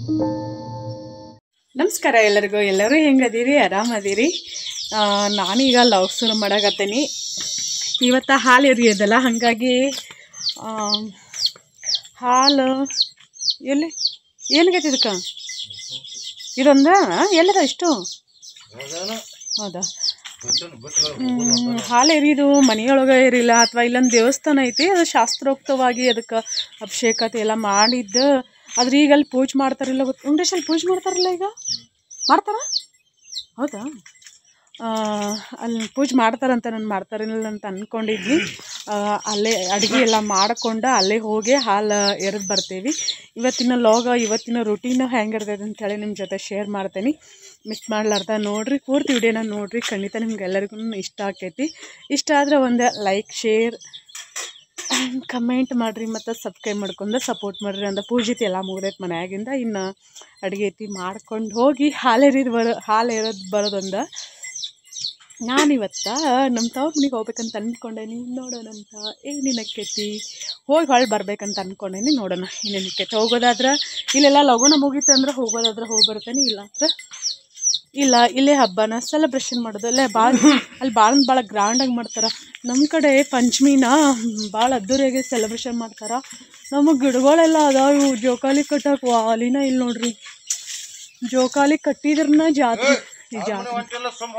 ನಮಸ್ಕಾರ ಎಲ್ಲರಿಗೂ ಎಲ್ಲರೂ ಹೆಂಗದೀರಿ ಆರಾಮದೀರಿ ಆ, ನಾನೀಗ ಲವ್ ಶುರು ಮಾಡಕತ್ತೀನಿ ಇವತ್ತು ಹಾಲು ಎರಿಯೋದಲ್ಲ ಹಾಗಾಗಿ ಆ, ಹಾಲು ಎಲ್ಲಿ ಏನಾಗೈತೆ ಇದಕ್ಕೆ ಇದೊಂದ ಎಲ್ಲದ ಇಷ್ಟು ಹೌದಾ ಹ್ಮ್, ಹಾಲು ಎರಿದು ಮನೆಯೊಳಗೆ ಎರಿಲ್ಲ ಅಥವಾ ಇಲ್ಲೊಂದು ದೇವಸ್ಥಾನ ಐತಿ ಅದು ಶಾಸ್ತ್ರೋಕ್ತವಾಗಿ ಅದಕ್ಕೆ ಅಭಿಷೇಕತೆ ಎಲ್ಲ ಮಾಡಿದ್ದು ಆದ್ರೆ ಈಗ ಅಲ್ಲಿ ಪೂಜೆ ಮಾಡ್ತಾರಿಲ್ಲ ಗೊತ್ತು ವೆಂಕಟೇಶ್ ಅಲ್ಲಿ ಪೂಜೆ ಮಾಡ್ತಾರಲ್ಲ ಈಗ ಮಾಡ್ತಾರ ಹೌದಾ ಆ, ಅಲ್ಲಿ ಪೂಜೆ ಮಾಡ್ತಾರಂತ ನಾನು ಮಾಡ್ತಾರಿಲ್ಲ ಅಂತ ಅಂದ್ಕೊಂಡಿದ್ವಿ ಆ, ಅಲ್ಲೇ ಅಡುಗೆ ಎಲ್ಲ ಮಾಡಿಕೊಂಡು ಅಲ್ಲೇ ಹೋಗಿ ಹಾಲು ಎರೆದು ಬರ್ತೀವಿ ಇವತ್ತಿನ ಲಾಗ ಇವತ್ತಿನ ರುಟೀನ್ ಹೆಂಗಿರ್ತೈತೆ ಅಂತೇಳಿ ನಿಮ್ಮ ಜೊತೆ ಶೇರ್ ಮಾಡ್ತೀನಿ ಮಿಸ್ ಮಾಡ್ಲಾರ್ದ ನೋಡ್ರಿ ಪೂರ್ತಿ ವಿಡಿಯೋನ ನೋಡ್ರಿ ಖಂಡಿತ ನಿಮ್ಗೆ ಎಲ್ಲರಿಗೂ ಇಷ್ಟ ಆಕೈತಿ ಇಷ್ಟ ಆದ್ರೆ ಒಂದು ಲೈಕ್ ಶೇರ್ ಕಮೆಂಟ್ ಮಾಡಿರಿ ಮತ್ತು ಸಬ್ಸ್ಕ್ರೈಬ್ ಮಾಡ್ಕೊಂಡು ಸಪೋರ್ಟ್ ಮಾಡಿರಿ ಅಂತ ಪೂಜಿತಿ ಎಲ್ಲ ಮುಗ್ದೈತೆ ಮನ್ಯಾಗಿಂದ ಇನ್ನು ಅಡುಗೆ ಐತಿ ಮಾಡ್ಕೊಂಡು ಹೋಗಿ ಹಾಲು ಎರಿದು ಬರೋ ಹಾಲು ಎರೋದು ಬರೋದೊಂದ ನಾನಿವತ್ತ ನಮ್ಮ ತವ್ರ ಮನೆಗೆ ಹೋಗ್ಬೇಕಂತ ಅಂದ್ಕೊಂಡೇನಿ ನೋಡೋಣಂತ ಏನೇನಕ್ಕೈತಿ ಹೋಗಿ ಹೊಳ್ಳಿ ಬರ್ಬೇಕಂತ ಅಂದ್ಕೊಂಡೇನಿ ನೋಡೋಣ ಏನೇನಕ್ಕೈತಿ ಹೋಗೋದಾದ್ರೆ ಇಲ್ಲೆಲ್ಲ ಲಗುನ ಮುಗೀತು ಅಂದ್ರೆ ಹೋಗೋದಾದ್ರೆ ಹೋಗಿ ಬರ್ತೇನೆ ಇಲ್ಲ ಅಂದ್ರೆ ಇಲ್ಲ ಇಲ್ಲೇ ಹಬ್ಬನ ಸೆಲೆಬ್ರೇಷನ್ ಮಾಡೋದು ಅಲ್ಲೇ ಭಾಳ ಅಲ್ಲಿ ಭಾಳ ಭಾಳ ಗ್ರ್ಯಾಂಡಾಗಿ ಮಾಡ್ತಾರೆ ನಮ್ಮ ಕಡೆ ಪಂಚಮಿನ ಭಾಳ ಅದ್ದೂರಿಯಾಗಿ ಸೆಲೆಬ್ರೇಷನ್ ಮಾಡ್ತಾರೆ ನಮಗೆ ಗಿಡಗಳೆಲ್ಲ ಅದಾವ ಇವು ಜೋಕಾಲಿ ಕಟ್ಟಕ್ಕೆ ವಾಲಿನ ಇಲ್ಲಿ ನೋಡ್ರಿ ಜೋಕಾಲಿ ಕಟ್ಟಿದ್ರನ್ನ ಜಾತ್ರೆ ಈ ಜಾತ್ರೆ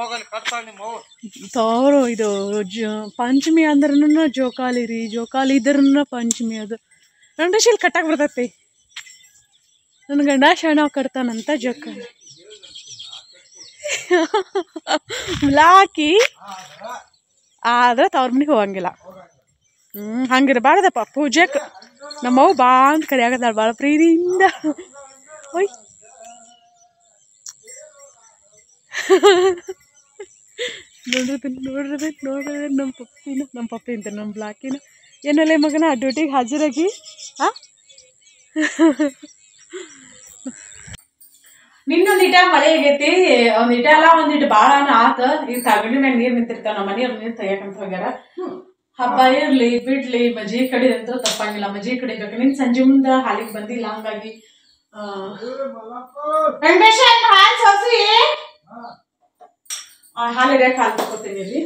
ತವರು ಇದು ಜ ಪಂಚಮಿ ಅಂದ್ರೂ ಜೋಕಾಲಿ ರೀ ಜೋಕಾಲಿ ಇದ್ರನ್ನ ಪಂಚಮಿ ಅದು ಗಂಡಶ ಇಲ್ಲಿ ಕಟ್ಟಕ್ಕೆ ಬರ್ತೈತಿ ನನ್ನ ಗಂಡ ಶಣ ಕಟ್ತಾನಂತ ಜೋಕಾಲಿ ಮುಲಾಕಿ ಆದ್ರೆ ತವ್ರ ಮನೆಗೆ ಹೋಗಂಗಿಲ್ಲ ಹ್ಞೂ ಹಂಗಿರಬಾರ್ದಪ್ಪ ಪೂಜೆಗೆ ನಮ್ಮವ್ವ ಬಾ ಅಂತ ಕರಿಯಾಗತ್ತಾಳ ಭಾಳ ಪ್ರೀತಿಯಿಂದ ಓಯ್ ನೋಡ್ರಿ ನೋಡ್ರಿ ನೋಡ್ರಿ ನಮ್ಮ ಪಪ್ಪಿನ ನಮ್ಮ ಪಪ್ಪಿ ಅಂತ ನಮ್ಮ ಬ್ಲಾಕಿನ ಏನಲ್ಲೇ ಮಗನ ಡ್ಯೂಟಿಗೆ ಹಾಜರಾಗಿ ಹಾಂ ನಿನ್ನೊಂದಿಟ ಮಳೆ ಆಗೈತಿ ಒಂದಿಟ ಅಲ್ಲ ಒಂದಿಟ್ಟು ಭಾಳ ಆತ ಈಗ ತಗಡಿ ಮ್ಯಾಗ ನೀರ್ ನಿಂತಿರ್ತಾವ ನಮ್ಮ ಮನೆಯವ್ರ ನೀರ್ ತೆಗಿಯಕಂತ ಹೋಗ್ಯಾರ ಹಬ್ಬ ಇರ್ಲಿ ಬಿಡ್ಲಿ ಮಜ್ಜಿ ಕಡಿದಂತೂ ತಪ್ಪಂಗಿಲ್ಲ ಮಜ್ಜಿ ಕಡಿಬೇಕು ನಿನ್ ಸಂಜೆ ಮುಂದ ಹಾಲಿಗೆ ಬಂದಿಲ್ಲ ಹಂಗಾಗಿ ಆ, ವೆಂಕಟೇಶ ಇಲ್ಲಿ ಹಾಲ್ ಸೋಸಿ ಆ, ಹಾಲು ಎರಿಯಕ್ಕೆ ಹಾಲು ತಗೋತೀನಿ ರೀ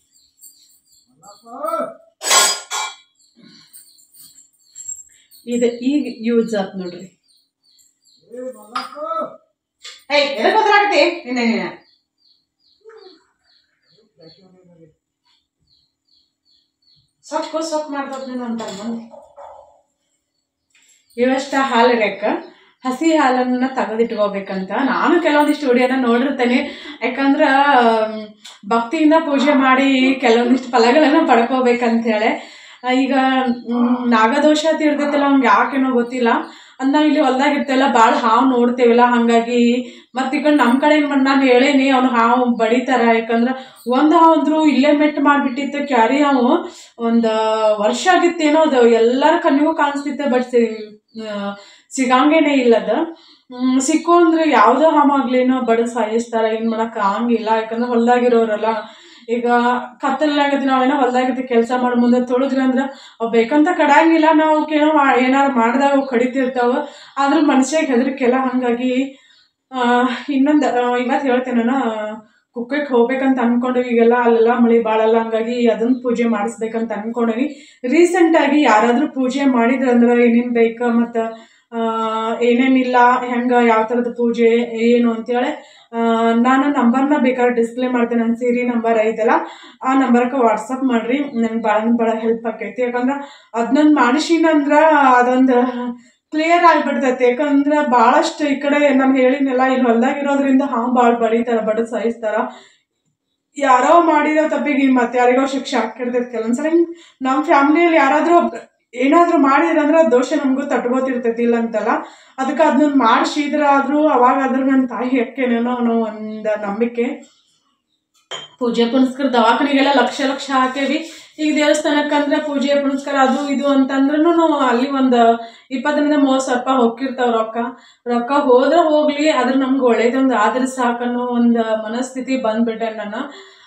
ಇದು ಈಗ ಯೂಸ್ ಆತ್ ನೋಡ್ರಿ ಏಯ್ ಎದಕ್ಕೆ ಹೋದ್ರಾಗತಿ ನಿನ್ನೆ ನೀನ ಸೊಕ್ಕು ಸೊಕ್ಕು ಮಾಡ್ದೋದ್ ಅಂತ ಮಂದಿ ಇವಷ್ಟ ಹಾಲು ಇರಕ್ಕ ಹಸಿ ಹಾಲನ್ನ ತೆಗೆದಿಟ್ಕೋಬೇಕಂತ ನಾನು ಕೆಲವೊಂದಿಷ್ಟು ವಿಡಿಯೋನ ನೋಡಿರ್ತೇನೆ ಯಾಕಂದ್ರೆ ಆಮ್, ಭಕ್ತಿಯಿಂದ ಪೂಜೆ ಮಾಡಿ ಕೆಲವೊಂದಿಷ್ಟು ಫಲಗಳನ್ನ ಪಡ್ಕೋಬೇಕಂತ ಹೇಳಿ ಆ, ಈಗ ಮ್, ನಾಗದೋಷ ತೀರ್ತೈತಲ್ಲ ಅವ್ನಿಗೆ ಯಾಕೇನೋ ಗೊತ್ತಿಲ್ಲ ಅದ್ ನಾವ್ ಇಲ್ಲಿ ಹೊಲ್ದಾಗ ಇರ್ತೇವಲ್ಲ ಭಾಳ ಹಾವು ನೋಡ್ತೇವಲ್ಲ ಹಾಗಾಗಿ ಮತ್ತೆ ಈಗ ನಮ್ಮ ಕಡೆ ಏನು ಮಾಡಿ ನಾನು ಹೇಳೇನಿ ಅವ್ನು ಹಾವು ಬಡಿತಾರ ಯಾಕಂದ್ರೆ ಒಂದು ಹಾವು ಅಂದ್ರು ಇಲ್ಲೇ ಮೆಟ್ಟು ಮಾಡಿಬಿಟ್ಟಿತ್ತು ಕ್ಯಾರಿ ಹಾವು ಒಂದು ವರ್ಷ ಆಗಿತ್ತೇನೋ ಅದು ಎಲ್ಲರ ಕಣ್ಣಿಗೂ ಕಾಣಿಸ್ತಿತ್ತು ಬಟ್ ಸಿಗಂಗೇನೆ ಇಲ್ಲದ ಹ್ಮ್, ಸಿಕ್ಕು ಅಂದ್ರೆ ಯಾವುದೋ ಹಾಮಾಗ್ಲೇನೋ ಬಡದ್ ಸಾಯಿಸ್ತಾರ ಏನು ಮಾಡಕ್ ಆಗಂಗಿಲ್ಲ ಯಾಕಂದ್ರೆ ಹೊಲ್ದಾಗಿರೋರಲ್ಲ ಈಗ ಕತ್ತಲಾಗತ್ತೆ ನಾವೇನೋ ಹೊಲ್ದಾಗಿದ್ದು ಕೆಲಸ ಮಾಡಿ ಮುಂದೆ ತೊಳೆದ್ರಿ ಅಂದ್ರೆ ಅವು ಬೇಕಂತ ಕಡಂಗಿಲ್ಲ ನಾವು ಏನೋ ಏನಾರು ಮಾಡಿದಾಗ ಅವು ಕಡಿತಿರ್ತಾವ ಆದ್ರೆ ಮನುಷ್ಯಾಗ ಹೆದರಿಕೆಲ್ಲ ಹಾಗಾಗಿ ಇನ್ನೊಂದು ಇವತ್ತು ಹೇಳ್ತೇನೆ ನಾನು ಕುಕ್ಕಕ್ಕೆ ಹೋಗ್ಬೇಕಂತ ಅನ್ಕೊಂಡೇವಿ ಈಗೆಲ್ಲ ಅಲ್ಲೆಲ್ಲ ಮಳೆ ಭಾಳಲ್ಲ ಹಂಗಾಗಿ ಅದನ್ನ ಪೂಜೆ ಮಾಡಿಸ್ಬೇಕಂತ ಅನ್ಕೊಂಡೇವಿ ರೀಸೆಂಟಾಗಿ ಯಾರಾದರೂ ಪೂಜೆ ಮಾಡಿದ್ರಂದ್ರೆ ಏನೇನು ಬೇಕು ಮತ್ತು ಏನೇನಿಲ್ಲ ಹೆಂಗೆ ಯಾವ ಥರದ ಪೂಜೆ ಏನು ಅಂತೇಳಿ ಆ, ನಾನು ನಂಬರ್ನ ಬೇಕಾದ್ರೆ ಡಿಸ್ಪ್ಲೇ ಮಾಡ್ತೇನೆ ನನ್ನ ಸೀರೆ ನಂಬರ್ ಐತಲ್ಲ ಆ ನಂಬರ್ಗೆ ವಾಟ್ಸಪ್ ಮಾಡಿರಿ ನನಗೆ ಭಾಳ ಭಾಳ ಹೆಲ್ಪ್ ಆಕೈತಿ ಯಾಕಂದ್ರೆ ಅದನ್ನೊಂದು ಮಾಡಿಸಿನಂದ್ರೆ ಅದೊಂದು ಕ್ಲಿಯರ್ ಆಗಿಬಿಡ್ತೈತಿ ಯಾಕಂದ್ರೆ ಭಾಳಷ್ಟು ಈ ಕಡೆ ನಾನು ಹೇಳಿನಲ್ಲ ಇಲ್ಲಿ ಹೊಲ್ದಾಗಿರೋದ್ರಿಂದ ಹಾವು ಭಾಳ ಬಡಿತಾರ ಬಡದ್ ಸಾಯಿಸ್ತಾರ ಯಾರೋ ಮಾಡಿರೋ ತಪ್ಪಿಗೆ ಮತ್ತೆ ಯಾರಿಗೋ ಶಿಕ್ಷೆ ಹಾಕಿರ್ತೈತಿ ಕೆಲವೊಂದ್ಸಲ ನಮ್ಮ ಫ್ಯಾಮಿಲಿಯಲ್ಲಿ ಯಾರಾದರೂ ಏನಾದರೂ ಮಾಡಿದ್ರಂದ್ರೆ ಆ ದೋಷ ನಮಗೂ ತಟ್ಕೋತಿರ್ತೈತಿ ಇಲ್ಲ ಅಂತಲ್ಲ ಅದಕ್ಕೆ ಅದನ್ನ ಮಾಡಿಸಿದ್ರಾದ್ರೂ ಅವಾಗಾದ್ರೂ ನನ್ನ ತಾಯಿ ಅಕ್ಕೇನೇನೋ ಅನ್ನೋ ಒಂದು ನಂಬಿಕೆ ಪೂಜೆ ಪುನಸ್ಕಾರ ದವಾಖಾನೆಗೆಲ್ಲ ಲಕ್ಷ ಲಕ್ಷ ಹಾಕೇವಿ ಈಗ ದೇವಸ್ಥಾನಕ್ಕಂದ್ರೆ ಪೂಜೆ ಪುನಸ್ಕಾರ ಅದು ಇದು ಅಂತಂದ್ರೂ ನಾವು ಅಲ್ಲಿ ಒಂದು ಇಪ್ಪತ್ತರಿಂದ ಮೂವತ್ತು ಸಾವಿರ ರೂಪಾಯಿ ಹೋಗಿರ್ತಾವ ರೊಕ್ಕ ರೊಕ್ಕ ಹೋದ್ರೆ ಹೋಗ್ಲಿ ಆದ್ರೆ ನಮ್ಗೆ ಒಳ್ಳೇದೊಂದು ಆದ್ರೆ ಸಾಕನ್ನೋ ಒಂದು ಮನಸ್ಥಿತಿ ಬಂದ್ಬಿಟ್ಟೆ ನಾನು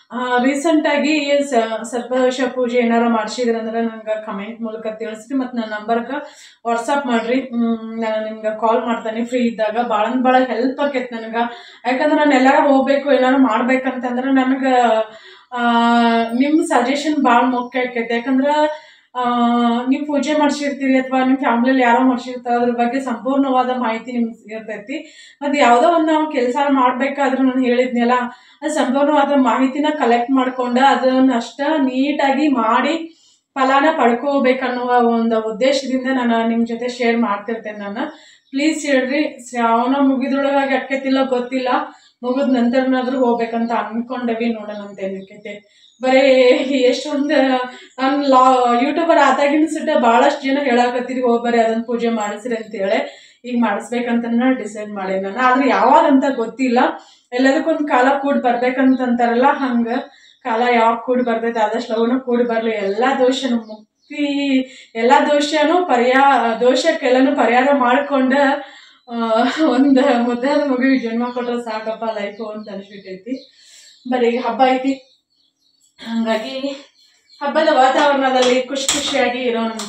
ರೀಸೆಂಟಾಗಿ ಸರ್ಪದೋಷ ಪೂಜೆ ಏನಾರ ಮಾಡಿಸಿದ್ರೆ ಅಂದ್ರೆ ನಂಗೆ ಕಮೆಂಟ್ ಮೂಲಕ ತಿಳಿಸ್ರಿ ಮತ್ತು ನನ್ನ ನಂಬರ್ಗೆ ವಾಟ್ಸಪ್ ಮಾಡಿರಿ ನಾನು ನಿಮ್ಗೆ ಕಾಲ್ ಮಾಡ್ತೀನಿ ಫ್ರೀ ಇದ್ದಾಗ ಭಾಳ ಭಾಳ ಹೆಲ್ಪ್ ಆಕೈತೆ ನನಗೆ ಯಾಕಂದ್ರೆ ನಾನು ಎಲ್ಲಾರ ಹೋಗ್ಬೇಕು ಏನಾರು ಮಾಡ್ಬೇಕಂತಂದ್ರೆ ನನಗೆ ನಿಮ್ಮ ಸಜೆಷನ್ ಭಾಳ ಮುಖ್ಯ ಆಕೈತೆ ಯಾಕಂದ್ರೆ ನೀವು ಪೂಜೆ ಮಾಡಿಸಿರ್ತೀರಿ ಅಥವಾ ನಿಮ್ಮ ಫ್ಯಾಮ್ಲಿಯಲ್ಲಿ ಯಾರೋ ಮಾಡಿಸಿರ್ತಾರೆ ಅದ್ರ ಬಗ್ಗೆ ಸಂಪೂರ್ಣವಾದ ಮಾಹಿತಿ ನಿಮ್ಗೆ ಇರ್ತೈತಿ ಮತ್ತು ಯಾವುದೋ ಒಂದು ನಾವು ಕೆಲಸ ಮಾಡಬೇಕಾದ್ರೂ ನಾನು ಹೇಳಿದ್ನಲ್ಲ ಅದು ಸಂಪೂರ್ಣವಾದ ಮಾಹಿತಿನ ಕಲೆಕ್ಟ್ ಮಾಡ್ಕೊಂಡು ಅದನ್ನ ಅಷ್ಟ ನೀಟಾಗಿ ಮಾಡಿ ಫಲಾನ ಪಡ್ಕೋಬೇಕನ್ನುವ ಒಂದು ಉದ್ದೇಶದಿಂದ ನಾನು ನಿಮ್ಮ ಜೊತೆ ಶೇರ್ ಮಾಡ್ತಿರ್ತೇನೆ ನಾನು ಪ್ಲೀಸ್ ಹೇಳ್ರಿ ಶ್ರಾವಣ ಮುಗಿದ್ರೊಳಗಾಗಿ ಅಕ್ಕೈತಿಲ್ಲ ಗೊತ್ತಿಲ್ಲ ಮುಗಿದ ನಂತರನಾದ್ರೂ ಹೋಗ್ಬೇಕಂತ ಅನ್ಕೊಂಡವಿ ನೋಡೋಣ ಅಂತ ಏನಕ್ಕೈತೆ ಬರೀ ಎಷ್ಟೊಂದು ನಾನು ಲಾ ಯೂಟ್ಯೂಬರ್ ಆದಾಗಿನ ಸುಟ್ಟ ಭಾಳಷ್ಟು ಜನ ಹೇಳಾಕತ್ತೀರಿ ಹೋಗಿ ಬರೀ ಅದನ್ನ ಪೂಜೆ ಮಾಡಿಸ್ರಿ ಅಂತೇಳಿ ಈಗ ಮಾಡಿಸ್ಬೇಕಂತ ಡಿಸೈಡ್ ಮಾಡಿ ನಾನು ಆದ್ರೆ ಯಾವಾಗ ಅಂತ ಗೊತ್ತಿಲ್ಲ ಎಲ್ಲದಕ್ಕೊಂದು ಕಾಲ ಕೂಡಿ ಬರ್ಬೇಕಂತಂತಾರಲ್ಲ ಹಂಗೆ ಕಾಲ ಯಾವಾಗ ಕೂಡಿ ಬರ್ತೈತೆ ಆದಷ್ಟು ಲಗುನ ಕೂಡಿ ಬರಲಿ ಎಲ್ಲ ದೋಷನು ಮುಕ್ತಿ ಎಲ್ಲ ದೋಷನೂ ಪರಿಹಾರ ದೋಷಕ್ಕೆಲ್ಲನೂ ಪರಿಹಾರ ಮಾಡ್ಕೊಂಡು ಒಂದು ಮುದ್ದಾದ ಮಗುವಿಗೆ ಜನ್ಮ ಕೊಟ್ಟರೆ ಸಾಕಪ್ಪ ಲೈಫು ಅಂತ ಅನ್ಸ್ಬಿಟ್ಟೈತಿ ಬರೀ ಈಗ ಹಬ್ಬ ಐತಿ ಹಾಗಾಗಿ ಹಬ್ಬದ ವಾತಾವರಣದಲ್ಲಿ ಖುಷಿ ಖುಷಿಯಾಗಿ ಇರೋಣಂತ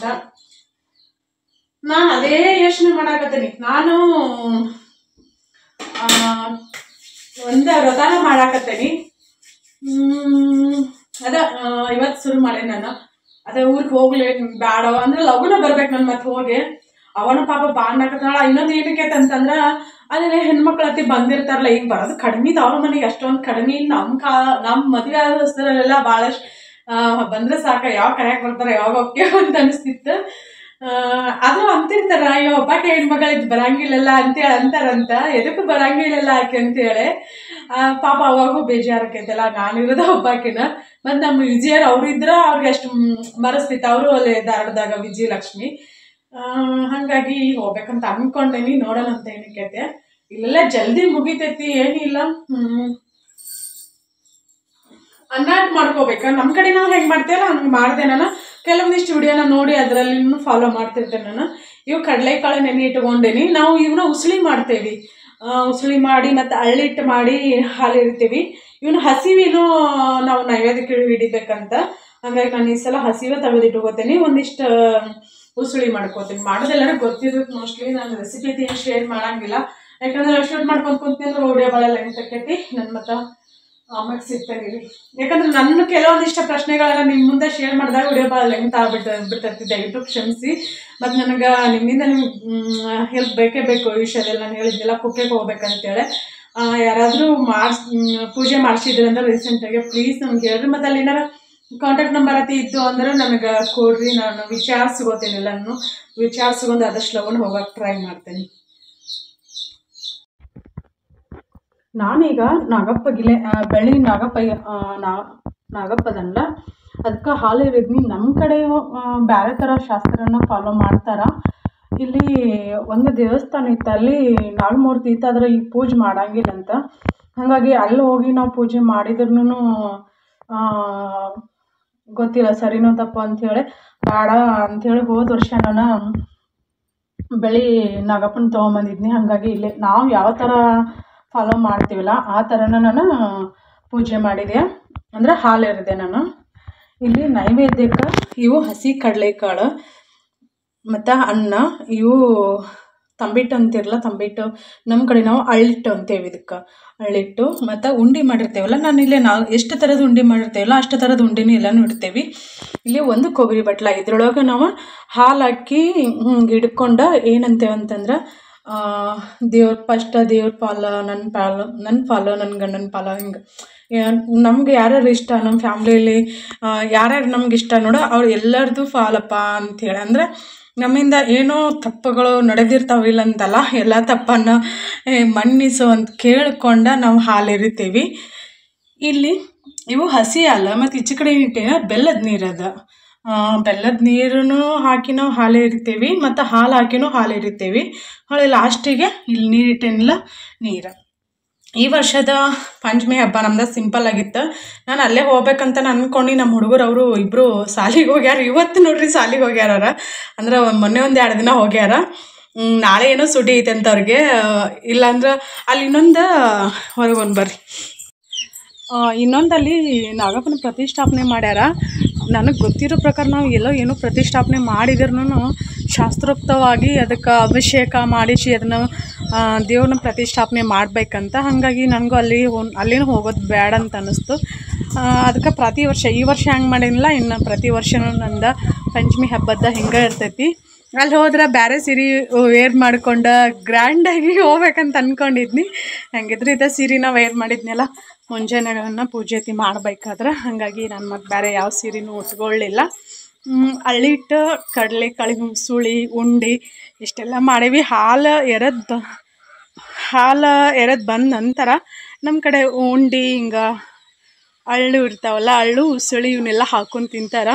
ನಾನು ಅದೇ ಯೋಚನೆ ಮಾಡಾಕತ್ತೀನಿ ನಾನು ಆ, ಒಂದ ವ್ರತನ ಮಾಡಾಕತ್ತೀನಿ ಹ್ಮ್, ಅದ ಇವತ್ತು ಶುರು ಮಾಡೇ ನಾನು ಅದೇ ಊರಿಗೆ ಹೋಗ್ಲಿ ಬ್ಯಾಡ ಅಂದ್ರೆ ಲಗುನ ಬರ್ಬೇಕು ನಾನು ಮತ್ತೆ ಹೋಗಿ ಅವನ ಪಾಪ ಬಾ ಅನ್ನಕತ್ತಾಳ ಇನ್ನೊಂದು ಏನಕ್ಕೆ ಅಂತಂದ್ರ ಅದೇ ಹೆಣ್ಮಕ್ಳ ಹತ್ತಿ ಬಂದಿರ್ತಾರಲ್ಲ ಈಗ ಬರೋದು ಕಡಿಮೆ ಅವ್ರ ಮನೆಗೆ ಅಷ್ಟೊಂದು ಕಡಿಮೆ ನಮ್ಮ ಕಾ ನಮ್ಮ ಮದುವೆ ಆದ ಹೊಸದಲ್ಲೆಲ್ಲ ಭಾಳಷ್ಟು ಬಂದ್ರೆ ಸಾಕ ಯಾವ ಕರೆಯಕ್ಕೆ ಬರ್ತಾರೆ ಯಾವಾಗ ಹೋಗ್ತೇವೆ ಅಂತ ಅನಿಸ್ತಿತ್ತು ಅದು ಅಂತಿರ್ತಾರ ಅಯ್ಯೋ ಒಬ್ಬಾಕೆ ಹೆಣ್ಮಗಳಿದ್ ಬರಂಗಿಲ್ಲಲ್ಲ ಅಂತೇಳಿ ಅಂತಾರಂತ ಎದಕ್ಕೂ ಬರಂಗಿಲ್ಲಲ್ಲ ಆಕೆ ಅಂತೇಳಿ ಆ, ಪಾಪ ಅವಾಗೂ ಬೇಜಾರಕ್ಕೈತಲ್ಲ ನಾನಿರೋದ ಒಬ್ಬಾಕಿನ ಮತ್ತು ನಮ್ಮ ವಿಜಯರ್ ಅವ್ರು ಇದ್ರ ಅವ್ರಿಗೆ ಅಷ್ಟು ಮರಸ್ತಿತ್ತು ಅವರು ಅಲ್ಲೇ ಧಾರವಾಡದಾಗ ವಿಜಯಲಕ್ಷ್ಮಿ ಆ, ಹಾಗಾಗಿ ಹೋಗ್ಬೇಕಂತ ಅನ್ಕೊಂಡೇನಿ ನೋಡೋಣ ಅಂತ ಏನಕ್ಕೈತೆ ಇಲ್ಲೆಲ್ಲ ಜಲ್ದಿ ಮುಗಿತೈತಿ ಏನಿಲ್ಲ ಹ್ಮ್ ಅನ್ನಾಟ್ ಮಾಡ್ಕೋಬೇಕ ನಮ್ಮ ಕಡೆ ನಾವು ಹೆಂಗೆ ಮಾಡ್ತೇವಲ್ಲ ಹಂಗೆ ಮಾಡಿದೆ ನಾನು ಕೆಲವೊಂದಿಷ್ಟು ವಿಡಿಯೋನ ನೋಡಿ ಅದರಲ್ಲಿ ಫಾಲೋ ಮಾಡ್ತಿರ್ತೇನೆ ನಾನು ಇವು ಕಡಲೆಕಾಳು ನೆನೆ ಇಟ್ಕೊಂಡೇನಿ ನಾವು ಇವನ್ನ ಉಸ್ಲಿ ಮಾಡ್ತೇವಿ ಆ, ಉಸ್ಲಿ ಮಾಡಿ ಮತ್ತು ಅಳ್ಳಿಟ್ಟು ಮಾಡಿ ಹಾಲು ಇರ್ತೀವಿ ಇವನು ಹಸಿವಿನೂ ನಾವು ನೈವೇದ್ಯಕ್ಕೆ ಹಿಡಿಬೇಕಂತ ಹಾಗಾಗಿ ನಾನು ಈ ಸಲ ಹಸಿವೆ ತೆಗೆದಿಟ್ಕೋತೀನಿ ಒಂದಿಷ್ಟು ಉಸುಳಿ ಮಾಡ್ಕೋತೀನಿ ಮಾಡೋದೆಲ್ಲರೂ ಗೊತ್ತಿರುತ್ತೆ ಮೋಸ್ಟ್ಲಿ ನಾನು ರೆಸಿಪಿ ಏನು ಶೇರ್ ಮಾಡಂಗಿಲ್ಲ ಯಾಕಂದ್ರೆ ಶೂಟ್ ಮಾಡ್ಕೊಂಡು ಕುಂತೀನಿ ಅಂದ್ರೆ ವಿಡಿಯೋ ಭಾಳ ಲೆಂತ್ ಆಕೈತಿ ನನ್ನ ಮತ್ತು ಆಮೇಲೆ ಸಿಗ್ತೇನೆ ರೀ ಯಾಕಂದ್ರೆ ನನ್ನ ಕೆಲವೊಂದಿಷ್ಟ ಪ್ರಶ್ನೆಗಳನ್ನ ನಿಮ್ಮ ಮುಂದೆ ಶೇರ್ ಮಾಡಿದಾಗ ವಿಡಿಯೋ ಭಾಳ ಲೆಂತ್ ಆಗ್ಬಿಟ್ಟು ಬಿಡ್ತೈತಿ ದಯವಿಟ್ಟು ಕ್ಷಮಿಸಿ ಮತ್ತು ನನಗೆ ನಿಮ್ಮಿಂದ ನಿಮ್ಗೆ ಹೆಲ್ಪ್ ಬೇಕೇ ಬೇಕು ಈ ವಿಷಯದಲ್ಲಿ ನಾನು ಹೇಳಿದ್ನೆಲ್ಲ ಕುಕ್ಕೆಗೆ ಹೋಗ್ಬೇಕಂತೇಳಿ ಆ, ಯಾರಾದರೂ ಮಾಡಿಸ್ ಪೂಜೆ ಮಾಡಿಸಿದ್ರೆ ಅಂದ್ರೆ ರೀಸೆಂಟಾಗಿ ಪ್ಲೀಸ್ ನಮ್ಗೆ ಹೇಳ್ರಿ ಮತ್ತು ಅಲ್ಲಿ ಏನಾರ ಕಾಂಟ್ಯಾಕ್ಟ್ ನಂಬರ್ ಅತಿ ಇದ್ದು ಅಂದ್ರೆ ನನಗೆ ಕೊಡ್ರಿ ನಾನು ವಿಚಾರಿಸ್ಕೋತೀನಿ ಎಲ್ಲನೂ ವಿಚಾರಿಸ್ಕೊಂಡು ಆದಷ್ಟು ಲಗೂನ ಹೋಗಕ್ಕೆ ಟ್ರೈ ಮಾಡ್ತೀನಿ ನಾನೀಗ ನಾಗಪ್ಪಗಿಲೆ ಆ, ಬೆಳ್ಳಿ ನಾಗಪ್ಪ ಆ, ನಾ- ನಾಗಪ್ಪದಲ್ಲ ಅದಕ್ಕೆ ಹಾಲು ಇರಿದ್ನಿ ನಮ್ಮ ಕಡೆ ಆ, ಬೇರೆ ಥರ ಶಾಸ್ತ್ರನ ಫಾಲೋ ಮಾಡ್ತಾರ ಇಲ್ಲಿ ಒಂದು ದೇವಸ್ಥಾನ ಇತ್ತು ಅಲ್ಲಿ ನಾಗಮೂರ್ತಿ ಇತ್ತು ಆದರೆ ಈಗ ಪೂಜೆ ಮಾಡಂಗಿಲ್ಲ ಅಂತ ಹಾಗಾಗಿ ಅಲ್ಲಿ ಹೋಗಿ ನಾವು ಪೂಜೆ ಮಾಡಿದ್ರೂ ಗೊತ್ತಿಲ್ಲ ಸರಿನೋ ತಪ್ಪು ಅಂಥೇಳಿ ಬೇಡ ಅಂಥೇಳಿ ಹೋದ ವರ್ಷ ನಾನು ಬೆಳಿ ನಾಗಪ್ಪನ ತೊಗೊಂಬಂದಿದ್ನಿ ಹಾಗಾಗಿ ಇಲ್ಲಿ ನಾವು ಯಾವ ಥರ ಫಾಲೋ ಮಾಡ್ತೀವಲ್ಲ ಆ ಥರನ ನಾನು ಪೂಜೆ ಮಾಡಿದೆ ಅಂದರೆ ಹಾಲು ಎರೆದೆ ನಾನು ಇಲ್ಲಿ ನೈವೇದ್ಯಕ್ಕೆ ಇವು ಹಸಿ ಕಡಲೆಕಾಳು ಮತ್ತು ಅನ್ನ ಇವು ತಂಬಿಟ್ಟು ಅಂತಿರಲ್ಲ ತಂಬಿಟ್ಟು ನಮ್ಮ ಕಡೆ ನಾವು ಅಳ್ಳಿಟ್ಟು ಅಂತೇವೆ ಇದಕ್ಕೆ ಅಳ್ಳಿಟ್ಟು ಮತ್ತು ಉಂಡೆ ಮಾಡಿರ್ತೇವಲ್ಲ ನಾನು ಇಲ್ಲೇ ನಾವು ಎಷ್ಟು ಥರದ ಉಂಡೆ ಮಾಡಿರ್ತೇವಲ್ಲ ಅಷ್ಟು ಥರದ ಉಂಡೆನೂ ಎಲ್ಲನೂ ಇಡ್ತೇವೆ ಇಲ್ಲಿ ಒಂದು ಕೊಬ್ಬರಿ ಬಟ್ಲ ಇದ್ರೊಳಗೆ ನಾವು ಹಾಲು ಹಾಕಿ ಹಿಂಗೆ ಹಿಡ್ಕೊಂಡು ಏನಂತೇವೆ ಅಂತಂದ್ರೆ ದೇವ್ರ ಫಸ್ಟ್ ದೇವ್ರ ಪಾಲ ನನ್ನ ಪಾಲು ನನ್ನ ಪಾಲು ನನ್ನ ಗಂಡನ ಪಾಲ ಹಿಂಗೆ ನಮ್ಗೆ ಯಾರ್ಯಾರು ಇಷ್ಟ ನಮ್ಮ ಫ್ಯಾಮ್ಲಿಯಲ್ಲಿ ಯಾರ್ಯಾರು ನಮ್ಗೆ ಇಷ್ಟ ನೋಡೋ ಅವ್ರು ಎಲ್ಲರದು ಫಾಲಪ್ಪ ಅಂಥೇಳಿ ಅಂದರೆ ನಮ್ಮಿಂದ ಏನೋ ತಪ್ಪುಗಳು ನಡೆದಿರ್ತಾವಿಲ್ಲ ಅಂತಲ್ಲ ಎಲ್ಲ ತಪ್ಪನ್ನು ಏ, ಮನ್ನಿಸು ಅಂತ ಕೇಳ್ಕೊಂಡು ನಾವು ಹಾಲು ಎರಿತೀವಿ ಇಲ್ಲಿ ಇವು ಹಸಿ ಹಾಲು ಮತ್ತು ಈಚೆ ಕಡೆ ಇಟ್ಟೇನ ಬೆಲ್ಲದ ನೀರದ ಬೆಲ್ಲದ ನೀರನ್ನು ಹಾಕಿ ನಾವು ಹಾಲು ಎರಿತೀವಿ ಮತ್ತು ಹಾಲು ಹಾಕಿನೂ ಹಾಲು ಎರಿತೀವಿ ಹೊಳ್ಳಿ ಲಾಸ್ಟಿಗೆ ಇಲ್ಲಿ ನೀರಿಟ್ಟೇನಿಲ್ಲ ನೀರು ಈ ವರ್ಷದ ಪಂಚಮಿ ಹಬ್ಬ ನಮ್ದು ಸಿಂಪಲ್ ಆಗಿತ್ತು ನಾನು ಅಲ್ಲೇ ಹೋಗ್ಬೇಕಂತ ನಾನು ಅನ್ಕೊಂಡು ನಮ್ಮ ಹುಡುಗರು ಅವರು ಇಬ್ಬರು ಸಾಲಿಗೆ ಹೋಗ್ಯಾರ ಇವತ್ತು ನೋಡ್ರಿ ಸಾಲಿಗೆ ಹೋಗ್ಯಾರ ಅಂದ್ರೆ ಮೊನ್ನೆ ಒಂದು ಎರಡು ದಿನ ಹೋಗ್ಯಾರ ಹ್ಮ್, ನಾಳೆ ಏನೋ ಸುಟಿ ಐತೆ ಅಂತ ಅವ್ರಿಗೆ ಇಲ್ಲಾಂದ್ರೆ ಅಲ್ಲಿ ಇನ್ನೊಂದು ಹೊರಗೆ ಒಂದು ಬರ್ರಿ ಇನ್ನೊಂದಲ್ಲಿ ನಾಗಪ್ಪನ ಪ್ರತಿಷ್ಠಾಪನೆ ಮಾಡ್ಯಾರ ನನಗೆ ಗೊತ್ತಿರೋ ಪ್ರಕಾರ ನಾವು ಎಲ್ಲೋ ಏನೋ ಪ್ರತಿಷ್ಠಾಪನೆ ಮಾಡಿದ್ರೂ ಶಾಸ್ತ್ರೋಕ್ತವಾಗಿ ಅದಕ್ಕೆ ಅಭಿಷೇಕ ಮಾಡಿಸಿ ಅದನ್ನು ದೇವ್ರನ್ನ ಪ್ರತಿಷ್ಠಾಪನೆ ಮಾಡಬೇಕಂತ ಹಾಗಾಗಿ ನನಗೂ ಅಲ್ಲಿ ಹೋ- ಅಲ್ಲಿನೂ ಹೋಗೋದು ಬೇಡ ಅಂತ ಅನ್ನಿಸ್ತು ಅದಕ್ಕೆ ಪ್ರತಿ ವರ್ಷ ಈ ವರ್ಷ ಹಂಗೆ ಮಾಡಿಲ್ಲ ಇನ್ನು ಪ್ರತಿ ವರ್ಷನೂ ನಂದು ಪಂಚಮಿ ಹಬ್ಬದ ಹಿಂಗೆ ಇರ್ತೈತಿ ಅಲ್ಲಿ ಹೋದ್ರೆ ಬೇರೆ ಸೀರೆ ವೇರ್ ಮಾಡ್ಕೊಂಡು ಗ್ರ್ಯಾಂಡಾಗಿ ಹೋಗ್ಬೇಕಂತ ಅಂದ್ಕೊಂಡಿದ್ನಿ ಹಂಗಿದ್ರೆ ಇದೇ ಸೀರೆನ ವೇರ್ ಮಾಡಿದ್ನೆಲ್ಲ ಮುಂಜಾನೆಗಳನ್ನ ಪೂಜೆತಿ ಮಾಡ್ಬೇಕಾದ್ರೆ ಹಾಗಾಗಿ ನಾನು ಮತ್ತೆ ಬೇರೆ ಯಾವ ಸೀರೆನೂ ಉಟ್ಕೊಳ್ಳಿಲ್ಲ ಅಳ್ಳಿಟ್ಟು ಕಡಲೆಕಾಳಿ ಸುಳಿ ಉಂಡೆ ಇಷ್ಟೆಲ್ಲ ಮಾಡೀವಿ ಹಾಲು ಎರೆದು ಬ ಹಾಲು ಎರೆದು ಬಂದ ನಂತರ ನಮ್ಮ ಕಡೆ ಉಂಡೆ ಹಿಂಗೆ ಅಳ್ಳು ಇರ್ತಾವಲ್ಲ ಅಳ್ಳು ಉಸುಳಿ ಇವನ್ನೆಲ್ಲ ಹಾಕೊಂಡು ತಿಂತಾರೆ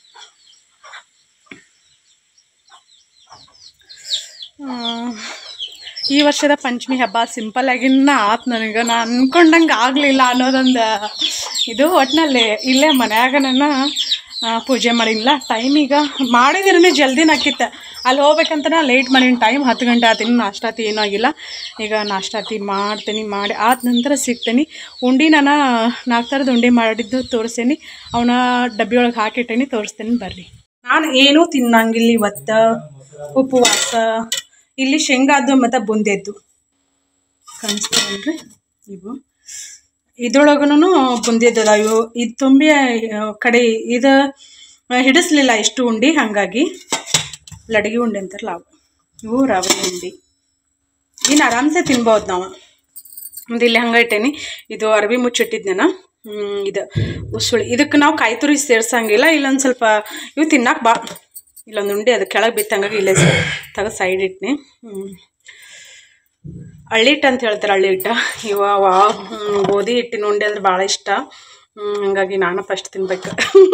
ಆ, ಈ ವರ್ಷದ ಪಂಚಮಿ ಹಬ್ಬ ಸಿಂಪಲ್ ಆಗಿನ ಆತು ನನಗೆ ನಾನು ಅಂದ್ಕೊಂಡಂಗೆ ಆಗಲಿಲ್ಲ ಅನ್ನೋದೊಂದು ಇದು ಒಟ್ಟಿನಲ್ಲಿ ಇಲ್ಲೇ ಮನ್ಯಾಗ ನನ್ನ ಆ, ಪೂಜೆ ಮಾಡಿಲ್ಲ ಟೈಮ್ ಈಗ ಮಾಡಿದ್ರೆ ಜಲ್ದಿ ನಾಕಿತ್ತು ಅಲ್ಲಿ ಹೋಗ್ಬೇಕಂತ ನಾ ಲೇಟ್ ಮಾಡೀನಿ ಟೈಮ್ ಹತ್ತು ಗಂಟೆ ಆತೀನಿ ನಾಷ್ಟಾತಿ ಏನೂ ಆಗಿಲ್ಲ ಈಗ ನಾಷ್ಟಾತಿ ಮಾಡ್ತೀನಿ ಮಾಡಿ ಆದ ನಂತರ ಸಿಗ್ತೀನಿ ಉಂಡೆ ನಾನು ನಾಲ್ಕು ಥರದ ಉಂಡೆ ಮಾಡಿದ್ದು ತೋರಿಸ್ತೀನಿ ಅವನ ಡಬ್ಬಿ ಒಳಗೆ ಹಾಕಿಟ್ಟೇನಿ ತೋರಿಸ್ತೀನಿ ಬರ್ರಿ ನಾನು ಏನೂ ತಿನ್ನಂಗಿಲ್ಲ ಇವತ್ತು ಉಪವಾಸ ಇಲ್ಲಿ ಶೇಂಗಾದ್ದು ಮತ್ತು ಬುಂದೆದ್ದು ಕಾಣಿಸ್ತಾವಲ್ರಿ ಇವು ಇದ್ರೊಳಗೂ ಬುಂದಿದ್ದದ ಇವು ಇದು ತುಂಬಿ ಆ, ಕಡೆ ಇದು ಹಿಡಿಸ್ಲಿಲ್ಲ ಇಷ್ಟು ಉಂಡೆ ಹಾಗಾಗಿ ಲಡಗಿ ಉಂಡೆ ಅಂತಾರಲ್ಲ ಅವು ಇವು ರವೆ ಉಂಡೆ ಇನ್ನು ಆರಾಮ್ಸೆ ತಿನ್ಬೋದು ನಾವು ಒಂದು ಇಲ್ಲಿ ಹಂಗೆ ಇಟ್ಟೇನಿ ಇದು ಅರ್ವಿ ಮುಚ್ಚಿಟ್ಟಿದ್ನೇನ ಹ್ಮ್, ಇದು ಉಸುಳಿ ಇದಕ್ಕೆ ನಾವು ಕಾಯಿ ತುರಿ ಸೇರ್ಸಂಗಿಲ್ಲ ಇಲ್ಲೊಂದು ಸ್ವಲ್ಪ ಇವು ತಿನ್ನಕ್ಕೆ ಬಾ ಇಲ್ಲೊಂದು ಉಂಡೆ ಅದು ಕೆಳಗೆ ಬಿತ್ತಂಗಾಗಿ ಇಲ್ಲೇ ತಗ ಸೈಡ್ ಇಟ್ನಿ ಹ್ಞೂ ಅಳ್ಳಿಟ್ಟು ಅಂತ ಹೇಳ್ತಾರೆ ಅಳ್ಳಿಟ್ಟು ಇವ ವಾ ಹ್ಮ್, ಗೋಧಿ ಹಿಟ್ಟಿನ ಉಂಡೆ ಅಂದ್ರೆ ಭಾಳ ಇಷ್ಟ ಹ್ಮ್, ಹಂಗಾಗಿ ನಾನು ಫಸ್ಟ್ ತಿನ್ಬೇಕು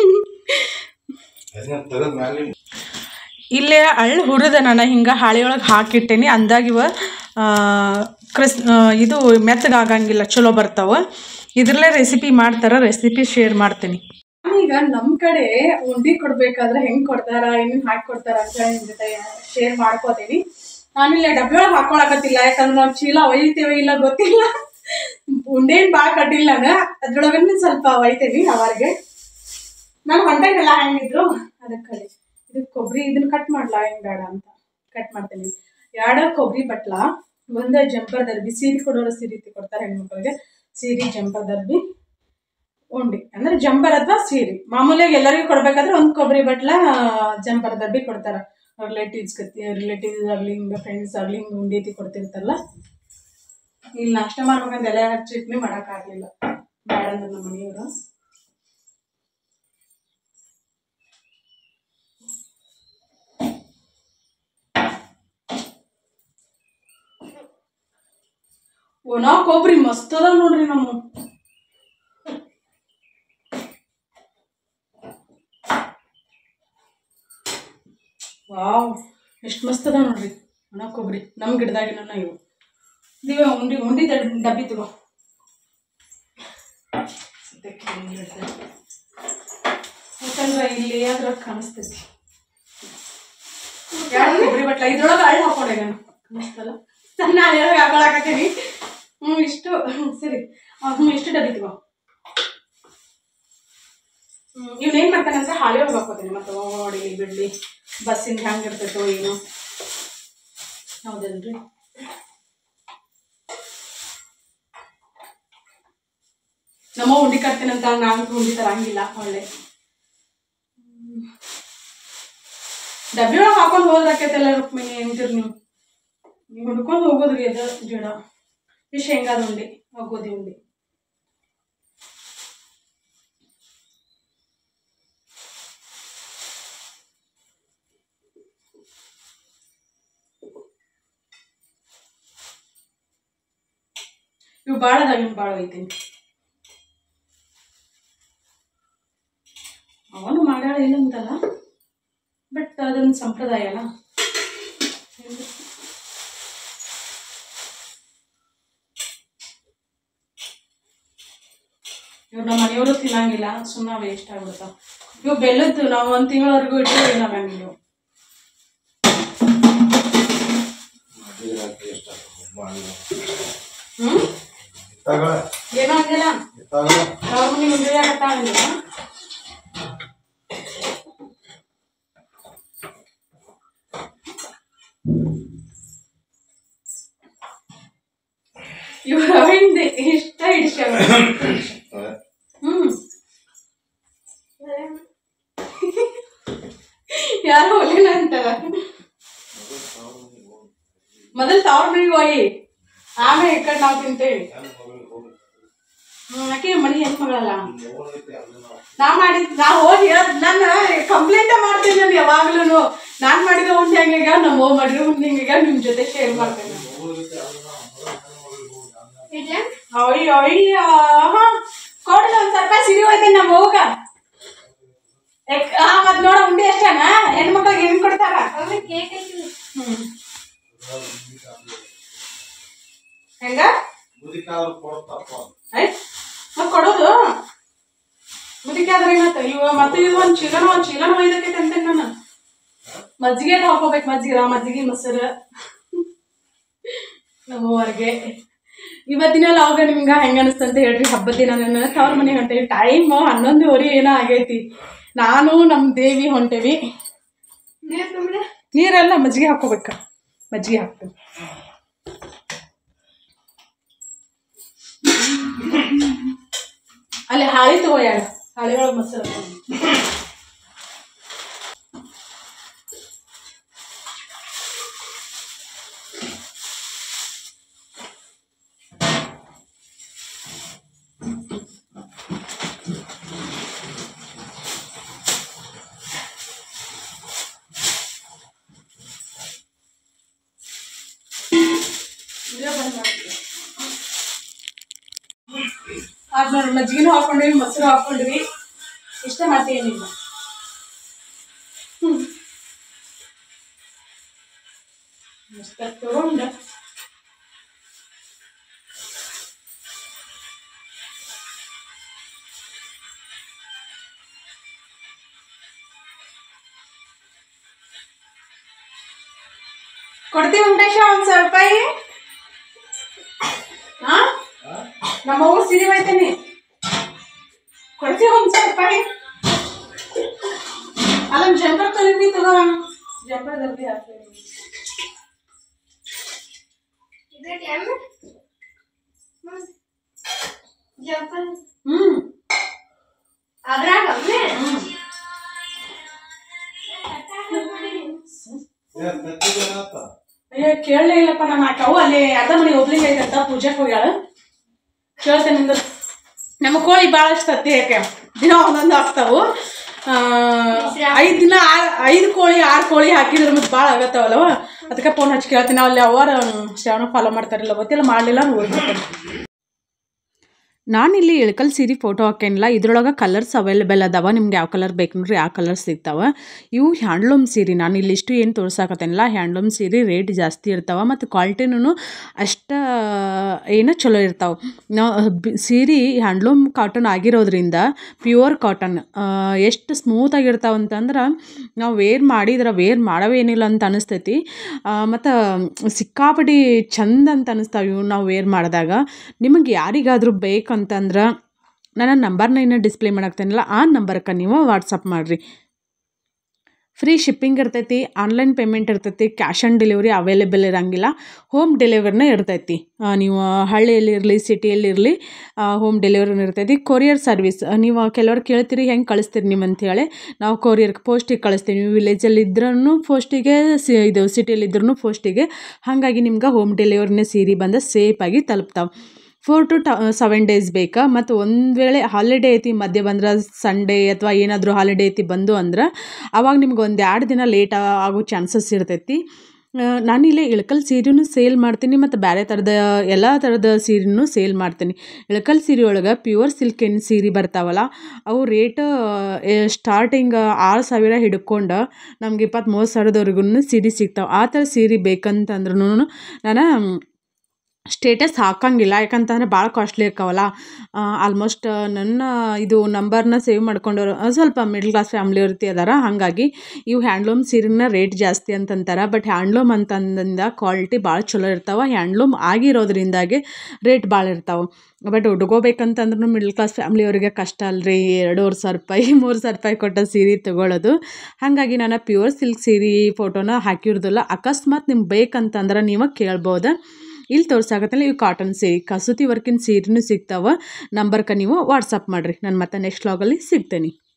ತೆಗೆದ ಮ್ಯಾಲೆ ಇಲ್ಲೇ ಅಳ್ಳು ಹುರಿದ ನಾನು ಹಿಂಗೆ ಹಾಳೆ ಒಳಗೆ ಹಾಕಿಟ್ಟೇನಿ ಅಂದಾಗ ಇವ ಆ, ಕ್ರಿಸ್ ಆ, ಇದು ಮೆತ್ತಗಾಗಂಗಿಲ್ಲ ಚಲೋ ಬರ್ತಾವ ಇದ್ರಲ್ಲೇ ರೆಸಿಪಿ ಮಾಡ್ತಾರ ರೆಸಿಪಿ ಶೇರ್ ಮಾಡ್ತೀನಿ ಈಗ ನಮ್ಮ ಕಡೆ ಉಂಡಿ ಕೊಡ್ಬೇಕಾದ್ರೆ ಹೆಂಗ್ ಕೊಡ್ತಾರ ಏನೇನು ಹಾಕಿ ಕೊಡ್ತಾರ ಅಂತ ಹೇಳಿ ನಿಮ್ ಜೊತೆ ಶೇರ್ ಮಾಡ್ಕೋತೀನಿ ನಾನಿಲ್ಲ ಡಬ್ಬಿ ಒಳಗೆ ಹಾಕೊಳಕತ್ತಿಲ್ಲ ಯಾಕಂದ್ರೆ ನಾವು ಚೀಲ ಒಯ್ತೇವೆ ಇಲ್ಲ ಗೊತ್ತಿಲ್ಲ ಉಂಡೇನ್ ಭಾಳ ಕಟ್ಟಿಲ್ಲ ನಾನು ಅದ್ರೊಳಗನೆ ಸ್ವಲ್ಪ ಒಯ್ತೇವಿ ಅವಾರಿಗೆ ನಾನು ಹೊಂಟಾಗೆಲ್ಲ ಹೆಂಗಿದ್ರು ಅದಕ್ಕೆ ಇದು ಕೊಬ್ಬರಿ ಇದನ್ನ ಕಟ್ ಮಾಡ್ಲಾ ಹೆಂಗ್ ಬೇಡ ಅಂತ ಕಟ್ ಮಾಡ್ತೇನೆ ಎರಡು ಕೊಬ್ಬರಿ ಬಟ್ಲ ಒಂದು ಜಂಪರ್ ದರ್ಬಿ ಸೀರೆ ಕೊಡೋರು ಸೀರೆ ಕೊಡ್ತಾರೆ ಹೆಣ್ಮಕ್ಳಿಗೆ ಸೀರೆ ಜಂಪರ್ ದರ್ಬಿ ಉಂಡಿ ಅಂದ್ರೆ ಜಂಪರ್ ಅಥವಾ ಸೀರೆ ಮಾಮೂಲಿಯಾಗಿ ಎಲ್ಲರಿಗೂ ಕೊಡ್ಬೇಕಾದ್ರೆ ಒಂದು ಕೊಬ್ಬರಿ ಬಟ್ಲ ಜಂಪರ್ ದರ್ಬಿ ಕೊಡ್ತಾರ ರಿಲೇಟಿವ್ಸ್ ರಿಲೇಟಿವ್ಸ್ ಆಗಲಿ ಹಿಂಗೆ ಫ್ರೆಂಡ್ಸ್ ಆಗಲಿ ಹಿಂಗೆ ಉಂಡಿ ಐತಿ ಕೊಡ್ತಿರ್ತಾರಲ್ಲ ಇಲ್ಲಿ ನಾಷ್ಟ ಮಾಡ್ಬೇಕಂತ ಎಲೆ ಹಚ್ಚಿ ಚಟ್ನಿ ಮಾಡೋಕ್ಕಾಗಲಿಲ್ಲ ಬೇಡ ಅಂದ್ರೆ ನಮ್ಮ ಮನೆಯವರು ಒಣ ಕೊಬ್ಬರಿ ಮಸ್ತ್ ಅದಾವ ನೋಡ್ರಿ ನಮ್ಮ ವಾವ್ ಎಷ್ಟು ಮಸ್ತ್ ಅದಾವ ನೋಡ್ರಿ ಒಣ ಕೊಬ್ಬರಿ ನಮ್ಮ ಗಿಡದಾಗಿನ ಇವು ದಿವ ಉಂಡಿ ಉಂಡಿ ದಡ್- ಡಬ್ಬಿ ತಗೋ ಸದ್ಯಕ್ಕೆ ಹಿಂಗ್ ಇಡ್ದೆ. ಯಾಕಂದ್ರೆ ಇಲ್ಲಿ ಅದ್ರಾಗ ಕಾಣಿಸ್ತೈತಿ ಎರಡು ಕೊಬ್ಬರಿ ಬಟ್ಲ ಇದ್ರೊಳಗೆ ಅಳ್ಳು ಹಾಕೊಂಡೆ ನಾನು ಕಾಣಿಸ್ತಲ್ಲ ನಾನು ಹೇಳೋಕೆ ಹಾಕೊಳಕತ್ತೀನಿ ಹ್ಞೂ ಇಷ್ಟು ಸರಿ ಹ್ಞೂ ಇಷ್ಟು ಡಬ್ಬಿ ತಗೋ ಹ್ಮ್ ಇವ್ನೇನ್ ಮಾಡ್ತಾನೆ ಅಂದ್ರೆ ಹಾಳೆ ಒಳಗೆ ಹಾಕೋತೀನಿ ಮತ್ತೆ ಹೊಡಿಲಿ ಬಿಡ್ಲಿ ಬಸ್ಸಿಂದ ಹೆಂಗೆ ಇರ್ತೈತೋ ಏನೋ ಹೌದಲ್ರಿ ನಮ್ಮ ಉಂಡಿ ಕಟ್ತೀನಂತ ನಾನು ಉಂಡಿ ತರಂಗಿಲ್ಲ ಒಳ್ಳೆ ಹ್ಮ್. ಡಬ್ಬಿ ಒಳಗೆ ಹಾಕೊಂಡು ಹೋದ್ರಾಕೈತೆಲ್ಲ ರುಕ್ಮಿಣಿ ಅಂತೀರಿ ನೀವು ನೀವು ಹುಡ್ಕೊಂಡು ಹೋಗೋದ್ರಿ ಅದು ಗಿಡ ಈ ಶೇಂಗಾದ ಉಂಡಿ ಆ ಗೋಧಿ ಉಂಡಿ ಇವು ಭಾಳ ಅದಾವ ಇವು ಭಾಳ ಒಯ್ತೀನಿ ಅವನು ಮಾಡ್ಯಾಳ ಏನಂತಲ್ಲ ಬಟ್ ಅದೊಂದು ಸಂಪ್ರದಾಯ ಅಲ್ಲ ಇವ್ರು ನಮ್ಮ ಮನೆಯವರು ತಿನ್ನಂಗಿಲ್ಲ ಸುಮ್ಮನೆ ವೇಸ್ಟ್ ಆಗ್ಬಿಡ್ತಾವ ಇವು ಬೆಲ್ಲದ್ದು ನಾವು ಒಂದು ತಿಂಗಳವರೆಗೂ ಇಟ್ಟು ಏನಾಗಂಗಿಲ್ಲ ಇವು ಮಾಡಿದ್ರಾಕಿ ಎಷ್ಟು ಮಾಡಿ ಹ್ಞೂ ಇತ್ತಾಗ ಏನೋ ಹಂಗಿಲ್ಲ ಇತ್ತಾಗ ಇವ್ರ ಹಿಂದೆ ಇಷ್ಟ ಹಿಡಿಸ್ಯಾವ ಹ್ಮ್ ಯಾರೋ ಒಲಿಲ್ಲ ಅಂತಾರ ಮೊದಲು ತವ್ರ ಮನೆಗೆ ಹೋಗಿ ಆಮೇಲೆ ಈ ಕಡೆ ನಾವು ತಿಂತೇವಿ ಹ್ಮ್, ಆಕೆ ಮನೆ ಹೆಣ್ಮಗಳಲ್ಲ ನಾ ಮಾಡಿದ್ ನಾ ಹೋಗಿ ಹೇಳ್- ನಾನು ಕಂಪ್ಲೇಂಟ ಮಾಡ್ತೀನಿ ನಾನು ಯಾವಾಗ್ಲೂ ನಾನ್ ಮಾಡಿದ ಉಂಡೆ ಹಂಗ ನಮ್ಮ ಅವ್ವ ಮಾಡಿರೋ ಉಂಡೆ ಹಂಗ ನಿಮ್ ಜೊತೆ ಶೇರ್ ಮಾಡ್ತೇನೆ ಅಯ್ಯೋ ಅಯ್ಯ ಹಾ ಕೊಡ್ಲಿ ಒಂದ್ ಸ್ವಲ್ಪ ಸಿರಿ ಹೋಯ್ತೇನೆ ನಮ್ಮ ಹೋಗ ಹಾ ಮತ್ ನೋಡ ಉಂಡೆ ಅಷ್ಟೇನಾ ಹೆಣ್ಮಕ್ಳಿಗೆ ಏನ್ ಕೊಡ್ತಾರ ಹ್ಮ್ ಹೆಂಗ ಆಯ್ತ್ ಮತ್ ಕೊಡೋದು ಮುದಿಕೆ ಆದ್ರೆ ಏನಾಯ್ತು ಇವ ಮತ್ತೆ ಇದು ಒಂದ್ ಚೀಲನ ಒಂದ್ ಚೀಲನ ಒಯ್ದಕ್ಕೆ ಅಂತೇನೆ ನಾನು ಮಜ್ಜಿಗೆ ಹಾಕೋಬೇಕು ಮಜ್ಜಿಗೆ ಮಜ್ಜಿಗೆ ಮೊಸರು ನಮ್ಮವರೆಗೆ ಇವತ್ತಿನ ಲಾಗ ನಿಮ್ಗೆ ಹೆಂಗ ಅನಿಸ್ತು ಅಂತ ಹೇಳ್ರಿ ಹಬ್ಬದ ದಿನ ನನ್ನ ತವ್ರ ಮನೆಗೆ ಹೊಂಟೇವಿ ಟೈಮ್ ಹನ್ನೊಂದುವರೆ ಏನೋ ಆಗೈತಿ ನಾನು ನಮ್ಮ ದೇವಿ ಹೊಂಟೇವಿ ನೀರೆಲ್ಲ ಮಜ್ಜಿಗೆ ಹಾಕೋಬೇಕ ಮಜ್ಜಿಗೆ ಹಾಕ್ತೀನಿ ಅಲ್ಲಿ ಹಾಳಿ ತಗೋಯಾಳ ಹಾಳಿ ಒಳಗೆ ಮೊಸರು ಹಾಕ್ಕೊಂಡು. ಇದೇ ಬಂದ್ ಮಾಡ್ತೀನಿ. ಆದ್ಮೇಲೆ ಮಜ್ಜಿಗೆನೂ ಹಾಕೊಂಡ್ವಿ ಮೊಸರು ಹಾಕೊಂಡ್ವಿ ಇಷ್ಟ ಮಾಡ್ತೀನಿಲ್ಲ ಹ್ಮ್ ಇಷ್ಟ ತಗೊಂಡ ಕೊಡ್ತೀವಿ ಉಂಟೇಶ ಒಂದ್ ಸ್ವಲ್ಪ ರೂಪಾಯಿ ಹಾ ನಮ್ಮ ಅವ್ವ ಸಿರಿ ಹೋಯ್ತೇನೆ ಕೊಡ್ತೀವಿ ಒಂದ್ ಸ್ವಲ್ಪ ರೂಪಾಯಿ ಅಲ್ಲೊಂದು ಜಂಪರ್ ತೊಲಿದ್ವಿ ತಗೋ ಜಂಪರ್ ಜಲ್ದಿ ಹಾಕ್ತೀವಿ ಹ್ಮ್ ಅಯ್ಯೋ ಕೇಳಲೇ ಇಲ್ಲಪ್ಪ ನಮ್ಮ ಅಕ್ಕವು ಅಲ್ಲಿ ಅರ್ಧ ಮನೆ ಒಬ್ಲಿಗೆ ಐತಂತ ಪೂಜೆಗೆ ಹೋಗ್ಯಾಳ ಕೇಳ್ತೇನೆ ನಿಂದು ನಮ್ಮ ಕೋಳಿ ಭಾಳ ಇಷ್ಟ ತತ್ತಿ ಯಾಕೆ ದಿನ ಒಂದೊಂದು ಆಗ್ತಾವು ಆ, ಐದ್ ದಿನ ಆ- ಐದು ಕೋಳಿ ಆರು ಕೋಳಿ ಹಾಕಿದ್ರೆ ಮತ್ತೆ ಭಾಳ ಆಗತ್ತಾವಲ್ಲವ ಅದಕ್ಕೆ ಫೋನ್ ಹಚ್ಚಿ ಕೇಳ್ತೀನಿ ಅಲ್ಲಿ ಅವರ ಶ್ರವಣ ಫಾಲೋ ಮಾಡ್ತಾರಿಲ್ಲ ಗೊತ್ತಿಲ್ಲ ಮಾಡಲಿಲ್ಲ ಓದ್ಬೇಕು ನಾನಿಲ್ಲಿ ಇಳಕಲ್ ಸೀರೆ ಫೋಟೋ ಹಾಕೇನಿಲ್ಲ ಇದ್ರೊಳಗೆ ಕಲರ್ಸ್ ಅವೈಲೇಬಲ್ ಅದಾವ ನಿಮ್ಗೆ ಯಾವ ಕಲರ್ ಬೇಕು ನೋಡ್ರಿ ಆ ಕಲರ್ ಸಿಗ್ತಾವ ಇವು ಹ್ಯಾಂಡ್ಲೂಮ್ ಸೀರೆ ನಾನು ಇಲ್ಲಿಷ್ಟು ಏನು ತೋರ್ಸಾಕತ್ತೇನಿಲ್ಲ ಹ್ಯಾಂಡ್ಲೂಮ್ ಸೀರೆ ರೇಟ್ ಜಾಸ್ತಿ ಇರ್ತಾವ ಮತ್ತು ಕ್ವಾಲಿಟಿನೂ ಅಷ್ಟ ಏನು ಚಲೋ ಇರ್ತಾವೆ ನಾವು ಸೀರೆ ಹ್ಯಾಂಡ್ಲೂಮ್ ಕಾಟನ್ ಆಗಿರೋದ್ರಿಂದ ಪ್ಯೂರ್ ಕಾಟನ್ ಎಷ್ಟು ಸ್ಮೂತ್ ಆಗಿರ್ತಾವ ಅಂತಂದ್ರೆ ನಾವು ವೇರ್ ಮಾಡಿದ್ರೆ ವೇರ್ ಮಾಡವೇನಿಲ್ಲ ಅಂತ ಅನಿಸ್ತೈತಿ ಮತ್ತು ಸಿಕ್ಕಾಪಟ್ಟಿ ಚಂದ ಅಂತ ಅನಿಸ್ತಾವೆ ಇವು ನಾವು ವೇರ್ ಮಾಡಿದಾಗ ನಿಮಗೆ ಯಾರಿಗಾದರೂ ಬೇಕಂತಂದ್ರೆ ನನ್ನ ನಂಬರ್ನ ಇನ್ನು ಡಿಸ್ಪ್ಲೇ ಮಾಡಾಕ್ತೇನಲ್ಲ ಆ ನಂಬರ್ಗೆ ನೀವು ವಾಟ್ಸಪ್ ಮಾಡಿರಿ ಫ್ರೀ ಶಿಪ್ಪಿಂಗ್ ಇರ್ತೈತಿ ಆನ್ಲೈನ್ ಪೇಮೆಂಟ್ ಇರ್ತೈತಿ ಕ್ಯಾಶ್ ಆನ್ ಡೆಲಿವರಿ ಅವೈಲೇಬಲ್ ಇರೋಂಗಿಲ್ಲ ಹೋಮ್ ಡೆಲಿವರಿನೇ ಇರ್ತೈತಿ ಆ, ನೀವು ಹಳ್ಳಿಯಲ್ಲಿರಲಿ ಸಿಟಿಯಲ್ಲಿರಲಿ ಹೋಮ್ ಡೆಲಿವರಿನೂ ಇರ್ತೈತಿ ಕೊರಿಯರ್ ಸರ್ವಿಸ್ ನೀವು ಕೆಲವ್ರು ಕೇಳ್ತೀರಿ ಹೆಂಗೆ ಕಳಿಸ್ತೀರಿ ನೀವು ಅಂತೇಳಿ ನಾವು ಕೊರಿಯರ್ಗೆ ಪೋಸ್ಟಿಗೆ ಕಳಿಸ್ತೀವಿ ನೀವು ವಿಲೇಜಲ್ಲಿ ಇದ್ರೂ ಪೋಸ್ಟಿಗೆ ಸಿ ಇದು ಸಿಟಿಯಲ್ಲಿ ಇದ್ರೂ ಪೋಸ್ಟಿಗೆ ಹಾಗಾಗಿ ನಿಮ್ಗೆ ಹೋಮ್ ಡೆಲಿವರಿನೇ ಸೀರೆ ಬಂದು ಸೇಫಾಗಿ ತಲುಪ್ತಾವೆ ಫೋರ್ ಟು ಟ ಸೆವೆನ್ ಡೇಸ್ ಬೇಕಾ ಮತ್ತು ಒಂದು ವೇಳೆ ಹಾಲಿಡೇ ಐತಿ ಮಧ್ಯೆ ಬಂದ್ರೆ ಸಂಡೇ ಅಥವಾ ಏನಾದರೂ ಹಾಲಿಡೇ ಐತಿ ಬಂದು ಅಂದ್ರೆ ಅವಾಗ ನಿಮ್ಗೆ ಒಂದು ಎರಡು ದಿನ ಲೇಟ್ ಆಗೋ ಚಾನ್ಸಸ್ ಇರ್ತೈತಿ ಆ, ನಾನಿಲ್ಲೇ ಇಳಕಲ್ ಸೀರೆನೂ ಸೇಲ್ ಮಾಡ್ತೀನಿ ಮತ್ತು ಬೇರೆ ಥರದ ಎಲ್ಲ ಥರದ ಸೀರೆನೂ ಸೇಲ್ ಮಾಡ್ತೀನಿ ಇಳಕಲ್ ಸೀರೆ ಒಳಗೆ ಪ್ಯೂರ್ ಸಿಲ್ಕಿನ ಸೀರೆ ಬರ್ತಾವಲ್ಲ ಅವು ರೇಟ್ ಸ್ಟಾರ್ಟಿಂಗ್ ಆರು ಸಾವಿರ ಹಿಡ್ಕೊಂಡು ನಮ್ಗೆ ಇಪ್ಪತ್ತ್ಮೂರು ಸಾವಿರದವರೆಗೂ ಸೀರೆ ಸಿಗ್ತಾವೆ ಆ ಥರ ಸೀರೆ ಬೇಕಂತಂದ್ರೂ ನಾನು ಸ್ಟೇಟಸ್ ಹಾಕಂಗಿಲ್ಲ ಯಾಕಂತಂದ್ರೆ ಭಾಳ ಕಾಸ್ಟ್ಲಿ ಇರ್ತಾವಲ್ಲ ಆಲ್ಮೋಸ್ಟ್ ನನ್ನ ಇದು ನಂಬರ್ನ ಸೇವ್ ಮಾಡ್ಕೊಂಡವ್ರು ಅಹ್, ಸ್ವಲ್ಪ ಮಿಡ್ಲ್ ಕ್ಲಾಸ್ ಫ್ಯಾಮ್ಲಿ ಇರ್ತಿ ಅದಾರ ಹಾಗಾಗಿ ಇವು ಹ್ಯಾಂಡ್ಲೂಮ್ ಸೀರೆನ ರೇಟ್ ಜಾಸ್ತಿ ಅಂತಂತಾರೆ ಬಟ್ ಹ್ಯಾಂಡ್ಲೂಮ್ ಅಂತಂದಿಂದ ಕ್ವಾಲಿಟಿ ಭಾಳ ಚಲೋ ಇರ್ತಾವೆ ಹ್ಯಾಂಡ್ಲೂಮ್ ಆಗಿರೋದ್ರಿಂದಾಗೆ ರೇಟ್ ಭಾಳ ಇರ್ತಾವೆ ಬಟ್ ಉಟ್ಕೋಬೇಕಂತಂದ್ರೂ ಮಿಡ್ಲ್ ಕ್ಲಾಸ್ ಫ್ಯಾಮ್ಲಿಯವರಿಗೆ ಕಷ್ಟ ಅಲ್ರಿ ಎರಡೂವರೆ ಸಾವಿರ ರೂಪಾಯಿ ಮೂರು ಸಾವಿರ ರೂಪಾಯಿ ಕೊಟ್ಟ ಸೀರೆ ತೊಗೊಳ್ಳೋದು ಹಾಗಾಗಿ ನಾನು ಪ್ಯೂರ್ ಸಿಲ್ಕ್ ಸೀರೆ ಫೋಟೋನ ಹಾಕಿರೋದಿಲ್ಲ ಅಕಸ್ಮಾತ್ ನಿಮ್ಗೆ ಬೇಕಂತಂದ್ರೆ ನೀವು ಕೇಳ್ಬೋದು ಇಲ್ಲಿ ತೋರ್ಸಾಕತ್ತಲ್ಲ ಇವು ಕಾಟನ್ ಸೀರೆ ಕಸೂತಿ ವರ್ಕಿನ ಸೀರೆನೂ ಸಿಗ್ತಾವೆ ನಂಬರ್ಗೆ ನೀವು ವಾಟ್ಸಪ್ ಮಾಡಿರಿ ನಾನು ಮತ್ತೆ ನೆಕ್ಸ್ಟ್ ವ್ಲಾಗಲ್ಲಿ ಸಿಗ್ತೇನೆ